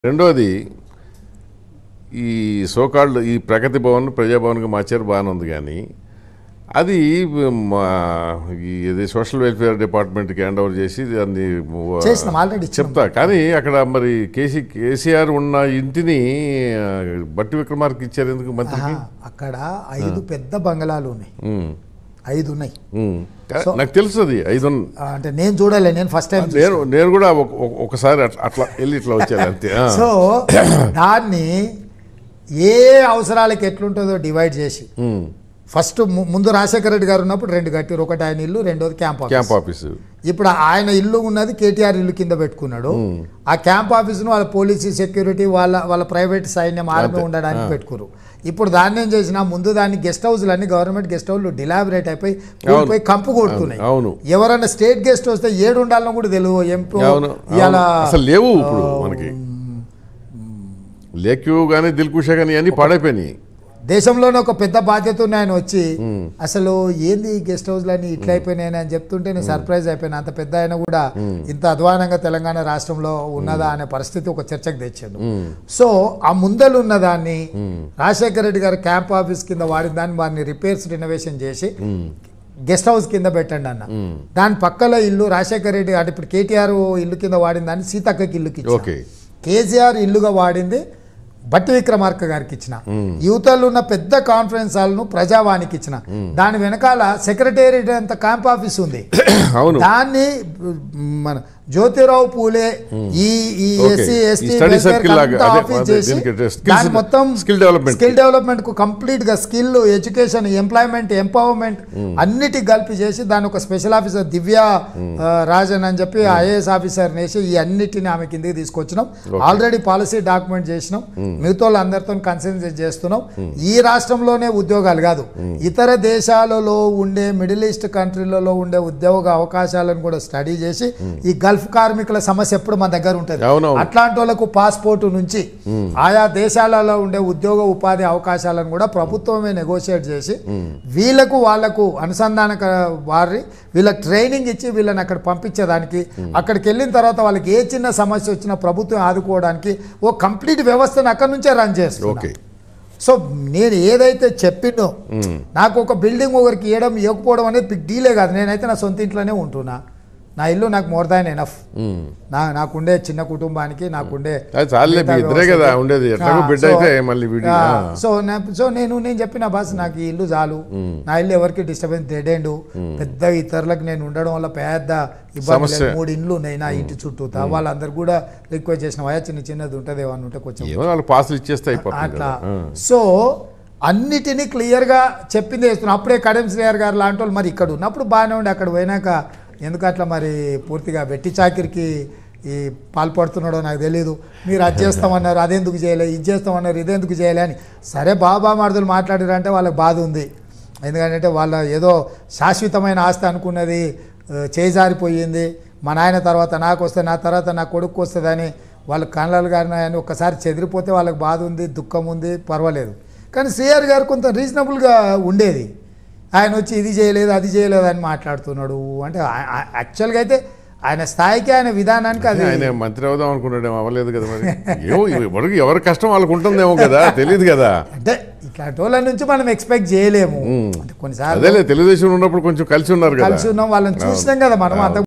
రెండోది ఈ సోకాళ్ళు ఈ ప్రగతి భవన్ ప్రజాభవన్కి మార్చారు బాగానే ఉంది కానీ అది మా ఈ ఇది సోషల్ వెల్ఫేర్ డిపార్ట్మెంట్కి హ్యాండ్ ఓవర్ చేసి దాన్ని చేసినాం, already ఇచ్చినాం. చెప్తా కానీ అక్కడ మరి కేసీ కేసీఆర్ ఉన్న ఇంటిని ఆ, బట్టి విక్రమార్కి ఇచ్చారు ఎందుకు మంత్రికి ఆహా, అక్కడ ఐదు పెద్ద బంగళాలు ఉన్నాయి ఉమ్, ఐదు ఉన్నాయి ఉమ్. కా- సో- నాకు తెలుసు అది ఐదు ఉన్న- ఆ, అంటే నేను చూడలే నేను ఫస్ట్ టైం నేను నేను కూడా ఒక- ఒక- ఒకసారి అట్లా- అట్లా వెళ్ళి ఇట్లా వచ్చాను అంతే ఆ. సో దాన్ని ఏ అవసరాలకి ఎట్లుంటుందో డివైడ్ చేసి ఉమ్. ఫస్ట్ ము- ముందు రాజశేఖర రెడ్డి గారు ఉన్నప్పుడు రెండు కట్టిరు ఒకటి ఆయన ఇల్లు రెండోది క్యాంప్ ఆఫీస్. క్యాంప్ ఆఫీసు ఇప్పుడు ఆయన ఇల్లు ఉన్నది కేటీఆర్ ఇల్లు కింద పెట్టుకున్నాడు ఆ క్యాంప్ ఆఫీస్ను వాళ్ళ పోలీసు సెక్యూరిటీ వాళ్ళ వాళ్ళ ప్రైవేట్ సైన్యం ఆర్మీ అంతే. ఉండడానికి పెట్టుకురు ఇప్పుడు దాన్ని ఏం చేసినా ముందు దాన్ని గెస్ట్ హౌస్లు అన్ని గవర్నమెంట్ గెస్ట్ హౌస్లు డిలాబరేట్ అయిపోయి కూలిపోయి కంపు కొడుతున్నాయి అవును. ఎవరైనా స్టేట్ గెస్ట్ వస్తే ఏడు ఉండాలని కూడా తెలియదు ఎంపీ అవును ఇవాళ అవును. అసలు లేవు ఇప్పుడు మనకి లేక్యూ కానీ దిల్కుషా కానీ అన్ని పాడైపోయినాయి దేశంలోనే ఒక పెద్ద బాధ్యత ఉన్న ఆయన వచ్చి అసలు ఏంది గెస్ట్ హౌస్లు అని ఇట్లా అయిపోయినాయని అని చెప్తుంటే నేను సర్ప్రైజ్ అయిపోయినా అంత పెద్ద ఆయన కూడా ఇంత అధ్వానంగా తెలంగాణ రాష్ట్రంలో ఉన్నదా అనే పరిస్థితి ఒక చర్చకు తెచ్చాడు సో ఆ ముందలు ఉన్న దాన్ని రాజశేఖర రెడ్డి గారు క్యాంప్ ఆఫీస్ కింద వాడిన దాన్ని వారిని రిపేర్స్ రినోవేషన్ చేసి గెస్ట్ హౌస్ కింద పెట్టండి అన్న దాని పక్కల ఇల్లు రాజశేఖర రెడ్డి అంటే ఇప్పుడు కేటీఆర్ ఇల్లు కింద వాడిన దాన్ని సీతక్కకి ఇల్లుకి ఇచ్చారు. ఓకే కేసీఆర్ ఇల్లుగా వాడింది బట్టి విక్రమార్క గారికి ఇచ్చిన యువతలో ఉన్న పెద్ద కాన్ఫరెన్స్ హాల్ను ప్రజావానికి ఇచ్చిన దాని వెనకాల సెక్రటేరియట్ అంత క్యాంప్ ఆఫీస్ ఉంది అవును దాన్ని మన జ్యోతిరావు పూలే ఈ ఈ Okay. ఎస్సీ ఈ ఎస్టీ study circle లాగా, అదే, ఆఫీస్ అదే, చేసి దీనికి skills- దాన్ని మొత్తం skill development. స్కిల్ డెవలప్మెంట్ కు కంప్లీట్ గా స్కిల్ ఎడ్యుకేషన్ ఎంప్లాయ్మెంట్ ఎంపవర్మెంట్ అన్నిటికి కలిపి చేసి దాని ఒక స్పెషల్ ఆఫీసర్ దివ్య ఆ, రాజన్ అని చెప్పి ఐఏఎస్ ఆఫీసర్ వేసి ఈ అన్నిటిని ఆమె కిందకి తీసుకొచ్చినాం ఆల్రెడీ పాలసీ డాక్యుమెంట్ చేసినాం మిగతా వాళ్ళందరితో కన్సల్ట్ చేస్తున్నాం ఈ రాష్ట్రంలోనే ఉద్యోగాలు కాదు ఇతర దేశాలలో ఉండే మిడిల్ ఈస్ట్ కంట్రీలలో ఉండే ఉద్యోగ అవకాశాలను కూడా స్టడీ చేసి ఈ గల్ఫ్ కార్మికుల సమస్య ఎప్పుడు మన దగ్గర ఉంటుంది అవునవును. అట్లాంటి వాళ్ళకు పాస్పోర్ట్ నుంచి ఆయా దేశాలలో ఉండే ఉద్యోగ ఉపాధి అవకాశాలను కూడా ప్రభుత్వమే నెగోషియేట్ చేసి వీళ్ళకు వాళ్ళకు అనుసంధాన వారి వీళ్ళకి ట్రైనింగ్ ఇచ్చి వీళ్ళని అక్కడ పంపించేదానికి అక్కడికి వెళ్ళిన తర్వాత వాళ్ళకి ఏ చిన్న సమస్య వచ్చినా ప్రభుత్వం ఆదుకోవడానికి ఓ కంప్లీట్ వ్యవస్థను అక్కడి నుంచే రన్ చేస్తుంది ఓకే సో నేను ఏదైతే చెప్పినో నాకు ఒక బిల్డింగ్ ఒకరికి ఇవ్వడం ఇవ్వకపోవడం అనేది బిగ్ డీలే కాదు నేనైతే నా సొంత ఇంట్లోనే ఉంటున్నా నా ఇల్లు నాకు మోర్ దాన్ ఎనఫ్ ఉమ్. నా నాకుండే చిన్న కుటుంబానికి నాకుండే అది చాలులే, మిగతా మీ ఇద్దరే కదా వ్యవస్థకి. ఉండేది. ఎట్లాగో ఆ, బిడ్డ సో- అయితే మళ్ళీ వీడి- ఆ, ఆ. సో నా- సో నేను నేను చెప్పిన బాస్ నాకు ఈ ఇల్లు చాలు నా ఇల్లు ఎవరికి డిస్టర్బెన్స్ తెడేండు పెద్ద ఇతరులకు నేను ఉండడం వల్ల పెద్ద ఇబ్బంది సమస్య. లేదు. మూడు ఇండ్లు ఉన్నాయి నా ఇంటి చుట్టూ వాళ్ళందరూ కూడా రిక్వెస్ట్ చేసిన వయా చిన్న చిన్నది ఉంటుంది ఏమన్నా ఉంటే కొంచెం ఏమో వాళ్ళు పాసులు ఇచ్చేస్తే అయిపోతుంది అట్లా కదా. ఆ. సో అన్నిటినీ క్లియర్గా చెప్పింది చేస్తున్నాం అప్పుడే కడెం శ్రేయర్ గారు లాంటి వాళ్ళు మరి ఇక్కడ ఉన్నప్పుడు బాగానే ఉండి అక్కడ పోయినాక ఎందుకు అట్లా మరి పూర్తిగా వెట్టి చాకిరికి ఈ పాల్పడుతున్నాడో నాకు తెలియదు మీరు అది చేస్తామన్నారు అదెందుకు చేయలే ఇది చేస్తామన్నారు ఇదెందుకు చేయలే అని సరే బాబా మరుదులు మాట్లాడారంటే వాళ్ళకి బాధ ఉంది ఎందుకంటే వాళ్ళ ఏదో శాశ్వతమైన ఆస్తి అనుకున్నది ఆ, చేజారిపోయింది మా నాయన తర్వాత నాకు వస్తే నా తర్వాత నా కొడుకు వస్తుందని వాళ్ళ కళ్ళలు గారిని అని ఒక్కసారి చెదిరిపోతే వాళ్ళకి బాధ ఉంది దుఃఖం ఉంది పర్వాలేదు కానీ సిఆర్ గారు కొంత రీజనబుల్గా ఉండేది ఆయన వచ్చి ఇది చేయలేదు అది చేయలేదు అని మాట్లాడుతున్నాడు అంటే ఆ- ఆ- యాక్చువల్గా అయితే ఆయన స్థాయికి ఆయన విధానానికి అది ఆయన మంత్రి అవుదాం అనుకున్నాడేమో అవ్వలేదు కదా మరి ఏమో ఎవరికి ఎవరి కష్టం వాళ్ళకు ఉంటుందేమో కదా తెలియదు కదా అంటే ఇట్లాంటి వాళ్ళ నుంచి మనం ఎక్స్పెక్ట్ చేయలేము అంటే కొన్నిసార్లు అదేలే తెలుగుదేశం ఉన్నప్పుడు కొంచెం కలిసి ఉన్నారు కదా కలిసి ఉన్నాం వాళ్ళని చూసినాం కదా మనం అంత